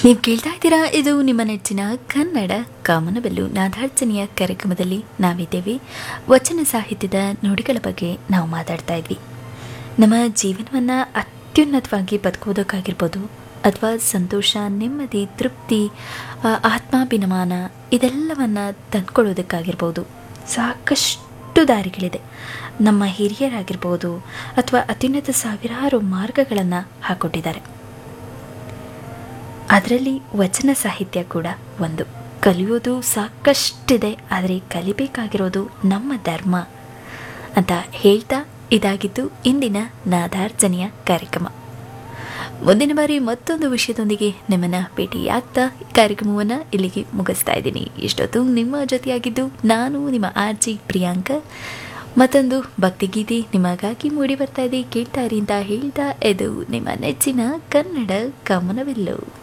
ನೀವು ಕೇಳ್ತಾ ಇದ್ದೀರಾ ಇದು ನಿಮ್ಮ ನೆಚ್ಚಿನ ಕನ್ನಡ ಕಾಮನಬೆಲ್ಲು ನಾದಾರ್ಚನೆಯ ಕಾರ್ಯಕ್ರಮದಲ್ಲಿ ನಾವಿದ್ದೇವೆ ವಚನ ಸಾಹಿತ್ಯದ ನುಡಿಗಳ ಬಗ್ಗೆ ನಾವು ಮಾತಾಡ್ತಾ ಇದ್ವಿ ನಮ್ಮ ಜೀವನವನ್ನು ಅತ್ಯುನ್ನತವಾಗಿ ಬದುಕೋದಕ್ಕಾಗಿರ್ಬೋದು ಅಥವಾ ಸಂತೋಷ ನೆಮ್ಮದಿ ತೃಪ್ತಿ ಆ, ಆತ್ಮಾಭಿಮಾನ ಇದೆಲ್ಲವನ್ನ ತಂದ್ಕೊಳ್ಳೋದಕ್ಕಾಗಿರ್ಬೋದು ಸಾಕಷ್ಟು ದಾರಿಗಳಿದೆ ನಮ್ಮ ಹಿರಿಯರಾಗಿರ್ಬೋದು ಅಥವಾ ಅತ್ಯುನ್ನತ ಸಾವಿರಾರು ಮಾರ್ಗಗಳನ್ನು ಹಾಕೊಟ್ಟಿದ್ದಾರೆ ಅದರಲ್ಲಿ ವಚನ ಸಾಹಿತ್ಯ ಕೂಡ ಒಂದು ಕಲಿಯೋದು ಸಾಕಷ್ಟಿದೆ ಆದರೆ ಕಲಿಬೇಕಾಗಿರೋದು ನಮ್ಮ ಧರ್ಮ ಅಂತ ಹೇಳ್ತಾ ಇದಾಗಿದ್ದು ಇಂದಿನ ನಾದಾರ್ಜನೆಯ ಕಾರ್ಯಕ್ರಮ ಮುಂದಿನ ಬಾರಿ ಮತ್ತೊಂದು ವಿಷಯದೊಂದಿಗೆ ನಿಮ್ಮನ್ನ ಭೇಟಿಯಾಗ್ತಾ ಈ ಕಾರ್ಯಕ್ರಮವನ್ನು ಇಲ್ಲಿಗೆ ಮುಗಿಸ್ತಾ ಇದ್ದೀನಿ ಇಷ್ಟೊತ್ತು ನಿಮ್ಮ ಜೊತೆಯಾಗಿದ್ದು ನಾನು ನಿಮ್ಮ ಆರ್ಜಿ ಪ್ರಿಯಾಂಕ ಮತ್ತೊಂದು ಭಕ್ತಿಗೀತೆ ನಿಮಗಾಗಿ ಮೂಡಿ ಬರ್ತಾ ಇದೆ ಕೇಳ್ತಾ ಇರಿ ಅಂತ ಹೇಳ್ತಾ ಇದು ನಿಮ್ಮ ನೆಚ್ಚಿನ ಕನ್ನಡ ಕಮನವಿಲ್ಲು